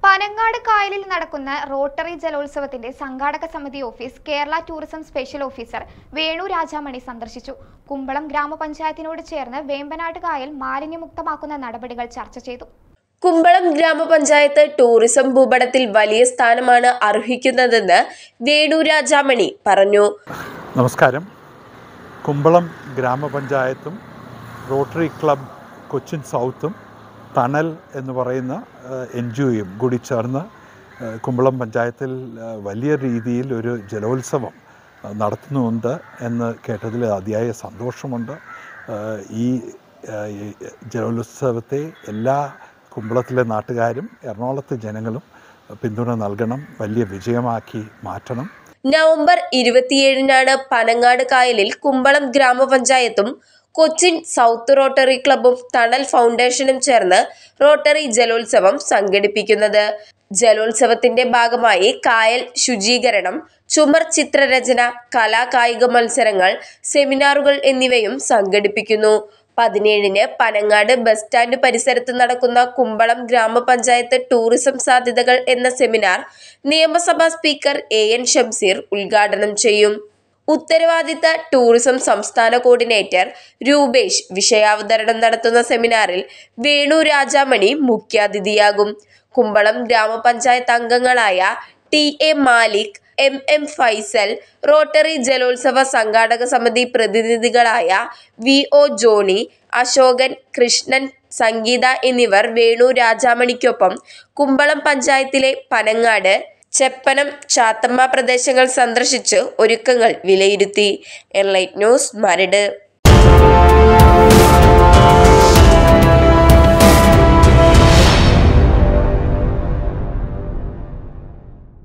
പനങ്ങാട് കായലിൽ നടക്കുന്ന റോട്ടറി ജലോത്സവത്തിന്റെ സംഘാടക സമിതി office Kerala tourism special officer Venu Rajamani സന്ദർശിച്ചു കുമ്പളം ഗ്രാമപഞ്ചായത്തിനോട് ചേർന്ന് വേമ്പനാട് കായൽ മാലിന്യമുക്തമാക്കുന്ന നടപടികൾ ചർച്ച ചെയ്തു കുമ്പളം ഗ്രാമപഞ്ചായത്ത് ടൂറിസം ഭൂപടത്തിൽ വലിയ സ്ഥാനമാണ് അർഹിക്കുന്നതെന്ന് വേണു രാജാമണി പറഞ്ഞു നമസ്കാരം കുമ്പളം ഗ്രാമപഞ്ചായത്തും റോട്ടറി ക്ലബ് കൊച്ചിൻ സൗത്തും തണൽ എന്ന് പറയുന്ന എൻ ജി ഒയും കൂടി ചേർന്ന് ഏഹ്, കുമ്പളം പഞ്ചായത്തിൽ ഏഹ്, വലിയ രീതിയിൽ ഒരു ജലോത്സവം ഏഹ്, നടത്തുന്നുണ്ട് എന്ന് കേട്ടതിൽ അതിയായ സന്തോഷമുണ്ട് ഏഹ്, ഈ ഏഹ്, ഈ ജലോത്സവത്തെ എല്ലാ കുമ്പളത്തിലെ നാട്ടുകാരും എറണാകുളത്തെ ജനങ്ങളും പിന്തുണ നൽകണം വലിയ വിജയമാക്കി മാറ്റണം നവംബർ ഇരുപത്തിയേഴിനാണ് പനങ്ങാട് കായലിൽ കുമ്പളം ഗ്രാമപഞ്ചായത്തും കൊച്ചിൻ സൗത്ത് റോട്ടറി ക്ലബും തണൽ ഫൗണ്ടേഷനും ചേർന്ന് റോട്ടറി ജലോത്സവം സംഘടിപ്പിക്കുന്നത് ജലോത്സവത്തിന്റെ ഭാഗമായി കായൽ ശുചീകരണം ചുമർ ചിത്രരചന കലാകായിക മത്സരങ്ങൾ സെമിനാറുകൾ എന്നിവയും സംഘടിപ്പിക്കുന്നു പതിനേഴിന് പനങ്ങാട് ബസ് സ്റ്റാൻഡ് പരിസരത്ത് നടക്കുന്ന കുമ്പളം ഗ്രാമപഞ്ചായത്ത് ടൂറിസം സാധ്യതകൾ എന്ന സെമിനാർ നിയമസഭാ സ്പീക്കർ എ എൻ ഷംസീർ ഉദ്ഘാടനം ചെയ്യും ഉത്തരവാദിത്ത ടൂറിസം സംസ്ഥാന കോർഡിനേറ്റർ രൂപേഷ് വിഷയാവതരണം നടത്തുന്ന സെമിനാറിൽ വേണു രാജാമണി മുഖ്യാതിഥിയാകും കുമ്പളം ഗ്രാമപഞ്ചായത്ത് അംഗങ്ങളായ T A Malik M M Faisal rotary ജലോത്സവ സംഘാടക സമിതി പ്രതിനിധികളായ വി ഒ ജോണി അശോകൻ കൃഷ്ണൻ സംഗീത എന്നിവർ വേണു രാജാമണിക്കൊപ്പം കുമ്പളം പഞ്ചായത്തിലെ പനങ്ങാട് ചെപ്പനം ചാത്തമ്മ പ്രദേശങ്ങൾ സന്ദർശിച്ച് ഒരുക്കങ്ങൾ വിലയിരുത്തി എൻലൈറ്റ് ന്യൂസ് മരട്